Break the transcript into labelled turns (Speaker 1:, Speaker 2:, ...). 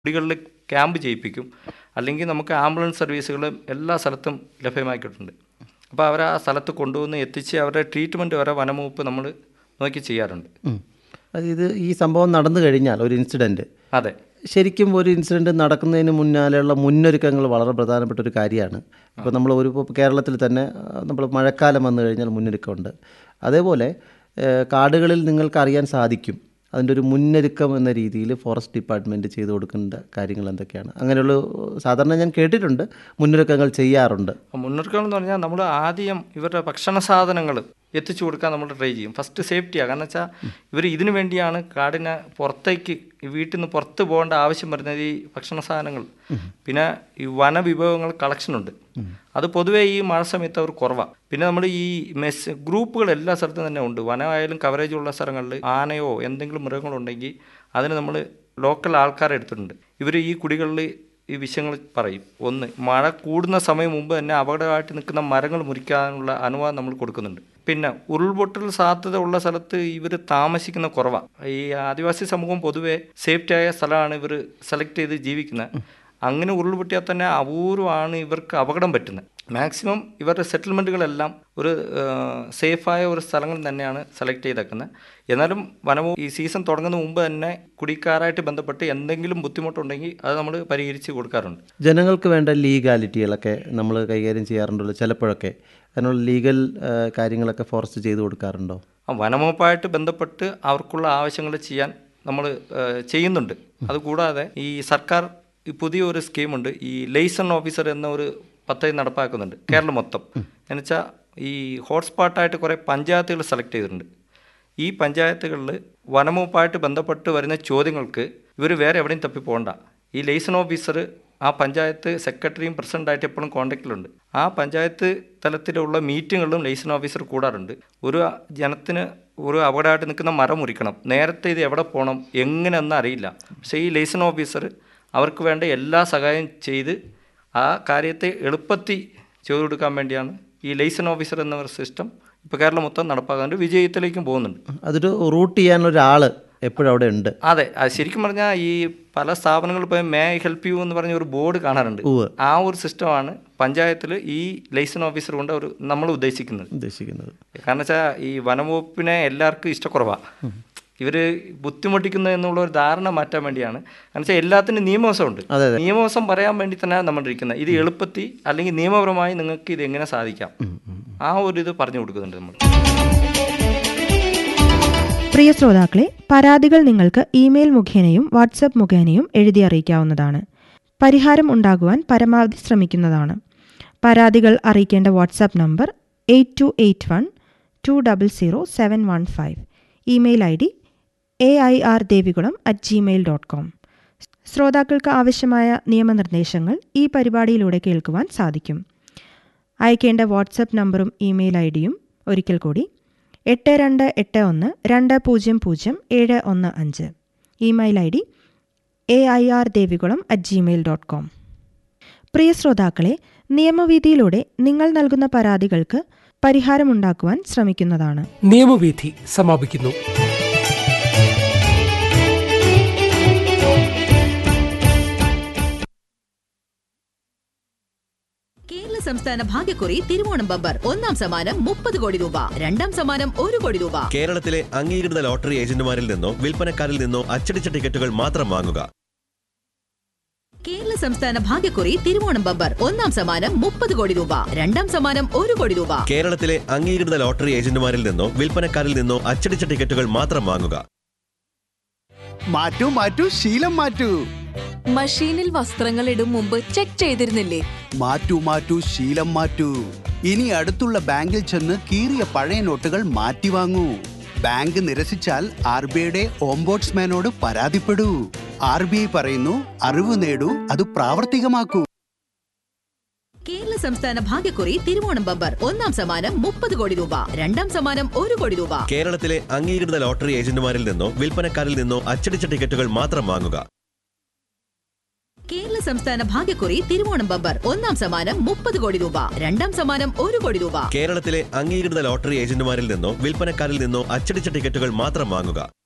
Speaker 1: കുടികളിൽ camp ചെയ്യിപ്പിക്കും അല്ലെങ്കിൽ നമുക്ക് ആംബുലൻസ് സർവീസുകൾ എല്ലാ സ്ഥലത്തും ലഭ്യമാക്കിയിട്ടുണ്ട് അപ്പോൾ അവർ ആ സ്ഥലത്ത് കൊണ്ടുവന്ന് എത്തിച്ച് അവരുടെ ട്രീറ്റ്മെൻറ്റ് വരെ വനംവകുപ്പ് നമ്മൾ നോക്കി ചെയ്യാറുണ്ട്
Speaker 2: ഉം. അത് ഇത് ഈ സംഭവം നടന്നു കഴിഞ്ഞാൽ ഒരു ഇൻസിഡൻറ്റ്
Speaker 1: അതെ
Speaker 2: ശരിക്കും ഒരു ഇൻസിഡൻറ്റ് നടക്കുന്നതിന് മുന്നാലെയുള്ള മുന്നൊരുക്കങ്ങൾ വളരെ പ്രധാനപ്പെട്ട ഒരു കാര്യമാണ് ഇപ്പോൾ നമ്മൾ ഒരു ഇപ്പോൾ കേരളത്തിൽ തന്നെ നമ്മൾ മഴക്കാലം വന്നു കഴിഞ്ഞാൽ മുന്നൊരുക്കമുണ്ട് അതേപോലെ ഏഹ്, കാടുകളിൽ നിങ്ങൾക്ക് അറിയാൻ സാധിക്കും അതിൻ്റെ ഒരു മുന്നൊരുക്കം എന്ന രീതിയിൽ ഫോറസ്റ്റ് ഡിപ്പാർട്ട്മെൻറ്റ് ചെയ്തു കൊടുക്കേണ്ട കാര്യങ്ങൾ എന്തൊക്കെയാണ് അങ്ങനെയുള്ള സാധാരണ ഞാൻ കേട്ടിട്ടുണ്ട് മുന്നൊരുക്കങ്ങൾ ചെയ്യാറുണ്ട്
Speaker 1: മുന്നൊരുക്കം എന്ന് പറഞ്ഞാൽ നമ്മൾ ആദ്യം ഇവരുടെ ഭക്ഷണ സാധനങ്ങൾ എത്തിച്ചു കൊടുക്കാൻ നമ്മൾ ട്രൈ ചെയ്യും ഫസ്റ്റ് സേഫ്റ്റിയാണ് കാരണം വെച്ചാൽ ഇവർ ഇതിനു വേണ്ടിയാണ് കാടിനെ പുറത്തേക്ക് ഈ വീട്ടിൽ നിന്ന് പുറത്ത് പോകേണ്ട ആവശ്യം വരുന്നത് ഈ ഭക്ഷണ സാധനങ്ങൾ പിന്നെ ഈ വനവിഭവങ്ങൾ കളക്ഷൻ ഉണ്ട് അത് പൊതുവേ ഈ മഴ സമയത്ത് അവർ കുറവാണ് പിന്നെ നമ്മൾ ഈ മെസ് ഗ്രൂപ്പുകൾ എല്ലാ സ്ഥലത്തും തന്നെ ഉണ്ട് വനമായാലും കവറേജ് ഉള്ള സ്ഥലങ്ങളിൽ ആനയോ എന്തെങ്കിലും മൃഗങ്ങളുണ്ടെങ്കിൽ അതിന് നമ്മൾ ലോക്കൽ ആൾക്കാരെ എടുത്തിട്ടുണ്ട് ഇവർ ഈ കുടികളിൽ ഈ വിഷയങ്ങൾ പറയും ഒന്ന് മഴ കൂടുന്ന സമയം മുമ്പ് തന്നെ അപകടമായിട്ട് നിൽക്കുന്ന മരങ്ങൾ മുറിക്കാനുള്ള അനുവാദം നമ്മൾ കൊടുക്കുന്നുണ്ട് പിന്നെ ഉരുൾപൊട്ടൽ സാധ്യത ഉള്ള സ്ഥലത്ത് ഇവർ താമസിക്കുന്ന കുറവാണ് ഈ ആദിവാസി സമൂഹം പൊതുവെ സേഫ്റ്റി ആയ സ്ഥലമാണ് ഇവർ സെലക്ട് ചെയ്ത് ജീവിക്കുന്നത് അങ്ങനെ ഉരുൾപൊട്ടിയാൽ തന്നെ അപൂർവമാണ് ഇവർക്ക് അപകടം പറ്റുന്നത് മാക്സിമം ഇവരുടെ സെറ്റിൽമെൻറ്റുകളെല്ലാം ഒരു സേഫായ ഒരു സ്ഥലങ്ങൾ തന്നെയാണ് സെലക്ട് ചെയ്തേക്കുന്നത് എന്നാലും വനവും ഈ സീസൺ തുടങ്ങുന്ന മുമ്പ് തന്നെ കുടിക്കാരായിട്ട് ബന്ധപ്പെട്ട് എന്തെങ്കിലും ബുദ്ധിമുട്ടുണ്ടെങ്കിൽ അത് നമ്മൾ പരിഹരിച്ച് കൊടുക്കാറുണ്ട്
Speaker 2: ജനങ്ങൾക്ക് വേണ്ട ലീഗാലിറ്റികളൊക്കെ നമ്മൾ കൈകാര്യം ചെയ്യാറുണ്ടല്ലോ ചിലപ്പോഴൊക്കെ അതിനുള്ള ലീഗൽ ഏഹ്, കാര്യങ്ങളൊക്കെ ഫോറസ്റ്റ് ചെയ്തു കൊടുക്കാറുണ്ടോ
Speaker 1: ആ വനംവകുപ്പായിട്ട് ബന്ധപ്പെട്ട് അവർക്കുള്ള ആവശ്യങ്ങൾ ചെയ്യാൻ നമ്മൾ ചെയ്യുന്നുണ്ട് അതുകൂടാതെ ഈ സർക്കാർ ഈ പുതിയൊരു സ്കീമുണ്ട് ഈ ലൈസൺ ഓഫീസർ എന്ന ഒരു പദ്ധതി നടപ്പാക്കുന്നുണ്ട് കേരളം മൊത്തം എന്നുവെച്ചാൽ ഈ ഹോട്ട്സ്പോട്ടായിട്ട് കുറേ പഞ്ചായത്തുകൾ സെലക്ട് ചെയ്തിട്ടുണ്ട് ഈ പഞ്ചായത്തുകളിൽ വനംവകുപ്പായിട്ട് ബന്ധപ്പെട്ട് വരുന്ന ചോദ്യങ്ങൾക്ക് ഇവർ വേറെ എവിടെയും തപ്പി പോകണ്ട ഈ ലൈസൺ ഓഫീസർ ആ പഞ്ചായത്ത് സെക്രട്ടറിയും പ്രസിഡൻ്റായിട്ട് എപ്പോഴും കോൺടാക്റ്റിലുണ്ട് ആ പഞ്ചായത്ത് തലത്തിലുള്ള മീറ്റിങ്ങുകളിലും ലൈസൺ ഓഫീസർ കൂടാറുണ്ട് ഒരു ജനത്തിന് ഒരു അപകടമായിട്ട് നിൽക്കുന്ന മരം മുറിക്കണം നേരത്തെ ഇത് എവിടെ പോകണം എങ്ങനെയെന്ന് അറിയില്ല പക്ഷേ ഈ ലൈസൺ ഓഫീസർ അവർക്ക് വേണ്ട എല്ലാ സഹായം ചെയ്ത് ആ കാര്യത്തെ എളുപ്പത്തിൽ ചെയ്തു കൊടുക്കാൻ വേണ്ടിയാണ് ഈ ലൈസൺ ഓഫീസർ എന്ന ഒരു സിസ്റ്റം ഇപ്പോൾ കേരളം മൊത്തം നടപ്പാക്കുന്നുണ്ട് വിജയത്തിലേക്കും പോകുന്നുണ്ട്
Speaker 2: അതൊരു റൂട്ട് ചെയ്യാൻ ഒരാൾ എപ്പോഴും അവിടെ ഉണ്ട്
Speaker 1: അതെ അത് ശരിക്കും പറഞ്ഞാൽ ഈ പല സ്ഥാപനങ്ങളിൽ പോയി മേ ഹെൽപ്പ് യു എന്ന് പറഞ്ഞ ഒരു ബോർഡ് കാണാറുണ്ട്
Speaker 2: ഉവ്വ്.
Speaker 1: ആ ഒരു സിസ്റ്റമാണ് പഞ്ചായത്തിൽ ഈ ലൈസൺ ഓഫീസർ കൊണ്ട് ഒരു നമ്മൾ ഉദ്ദേശിക്കുന്നത്
Speaker 2: ഉദ്ദേശിക്കുന്നത്
Speaker 1: കാരണം വെച്ചാൽ ഈ വനംവകുപ്പിനെ എല്ലാവർക്കും ഇഷ്ടക്കുറവാണ് ഇവർ ബുദ്ധിമുട്ടിക്കുന്നു എന്നുള്ള ഒരു ധാരണ മാറ്റാൻ വേണ്ടിയാണ് കാരണം വെച്ചാൽ എല്ലാത്തിനും നിയമവശം ഉണ്ട്
Speaker 2: അതെ,
Speaker 1: നിയമവശം പറയാൻ വേണ്ടി തന്നെയാണ് നമ്മൾ ഇരിക്കുന്നത് ഇത് എളുപ്പത്തിൽ അല്ലെങ്കിൽ നിയമപരമായി നിങ്ങൾക്ക് ഇത് എങ്ങനെ സാധിക്കാം ആ ഒരു ഇത് പറഞ്ഞു കൊടുക്കുന്നുണ്ട് നമ്മൾ
Speaker 3: പ്രിയ ശ്രോതാക്കളെ പരാതികൾ നിങ്ങൾക്ക് ഇമെയിൽ മുഖേനയും വാട്സപ്പ് മുഖേനയും എഴുതി അറിയിക്കാവുന്നതാണ് പരിഹാരം ഉണ്ടാകുവാൻ പരമാവധി ശ്രമിക്കുന്നതാണ് പരാതികൾ അറിയിക്കേണ്ട WhatsApp number eight two eight one two double zero seven one five email I D A I R Devikulam at Gmail dot com ശ്രോതാക്കൾക്ക് ആവശ്യമായ നിയമനിർദ്ദേശങ്ങൾ ഈ പരിപാടിയിലൂടെ കേൾക്കുവാൻ സാധിക്കും അയക്കേണ്ട വാട്സപ്പ് നമ്പറും ഇമെയിൽ ഐ ഡിയും ഒരിക്കൽ കൂടി എട്ട് രണ്ട് എട്ട് ഒന്ന് രണ്ട് പൂജ്യം പൂജ്യം ഏഴ് ഒന്ന് അഞ്ച് email I D A I R Devikulam at Gmail dot com പ്രിയ ശ്രോതാക്കളെ നിയമവീതിയിലൂടെ നിങ്ങൾ നൽകുന്ന പരാതികൾക്ക് പരിഹാരമുണ്ടാക്കുവാൻ ശ്രമിക്കുന്നതാണ്
Speaker 4: നിയമവീഥി സമാപിക്കുന്നു
Speaker 5: കേരള സംസ്ഥാന ഭാഗ്യക്കുറി തിരുവോണം ബമ്പർ ഒന്നാം സമ്മാനം മുപ്പത് കോടി രൂപ രണ്ടാം സമ്മാനം ഒരു കോടി രൂപ
Speaker 6: കേരളത്തിലെ അംഗീകൃത ലോട്ടറി ഏജന്റുമാരിൽ നിന്നോ വിൽപ്പനക്കാരിൽ നിന്നോ അച്ചടിച്ച ടിക്കറ്റുകൾ മാത്രം വാങ്ങുക
Speaker 5: കേരള സംസ്ഥാന ഭാഗ്യക്കുറി തിരുവോണം ബമ്പർ ഒന്നാം സമ്മാനം മുപ്പത് കോടി രൂപ രണ്ടാം സമ്മാനം ഒരു കോടി രൂപ
Speaker 6: കേരളത്തിലെ അംഗീകൃത ലോട്ടറി ഏജന്റുമാരിൽ നിന്നോ വിൽപ്പനക്കാരിൽ നിന്നോ അച്ചടിച്ച ടിക്കറ്റുകൾ മാത്രം വാങ്ങുക
Speaker 7: മാറ്റൂ മാറ്റൂ ശീലം മാറ്റൂ
Speaker 8: മഷീനിൽ വസ്ത്രങ്ങൾ ഇടും മുമ്പ് ചെക്ക് ചെയ്തിരുന്നില്ലേ
Speaker 7: മാറ്റൂ മാറ്റൂ ശീലം മാറ്റൂ ഇനി അടുത്തുള്ള ബാങ്കിൽ ചെന്ന് കീറിയ പഴയ നോട്ടുകൾ മാറ്റി വാങ്ങൂ ബാങ്ക് നിരസിച്ചാൽ ആർ ബി ഐയുടെ ഓംബോട്സ്മാനോട് പരാതിപ്പെടൂ ആർ ബി ഐ പറയുന്നു അറിവ് നേടൂ അത് പ്രാവർത്തികമാക്കൂ
Speaker 5: കേരള സംസ്ഥാന ഭാഗ്യക്കുറി തിരുവോണം ബമ്പർ ഒന്നാം സമ്മാനം മുപ്പത് കോടി രൂപ രണ്ടാം സമ്മാനം ഒരു കോടി രൂപ
Speaker 6: കേരളത്തിലെ അംഗീകൃത ലോട്ടറി ഏജന്റുമാരിൽ നിന്നോ വിൽപ്പനക്കാരിൽ നിന്നോ അച്ചടിച്ച ടിക്കറ്റുകൾ മാത്രം വാങ്ങുക
Speaker 5: കേരള സംസ്ഥാന ഭാഗ്യക്കുറി തിരുവോണം ബമ്പർ ഒന്നാം സമ്മാനം മുപ്പത് കോടി രൂപ രണ്ടാം സമ്മാനം ഒരു കോടി രൂപ
Speaker 6: കേരളത്തിലെ അംഗീകൃത ലോട്ടറി ഏജന്റുമാരിൽ നിന്നോ വിൽപ്പനക്കാരിൽ നിന്നോ അച്ചടിച്ച ടിക്കറ്റുകൾ മാത്രം വാങ്ങുക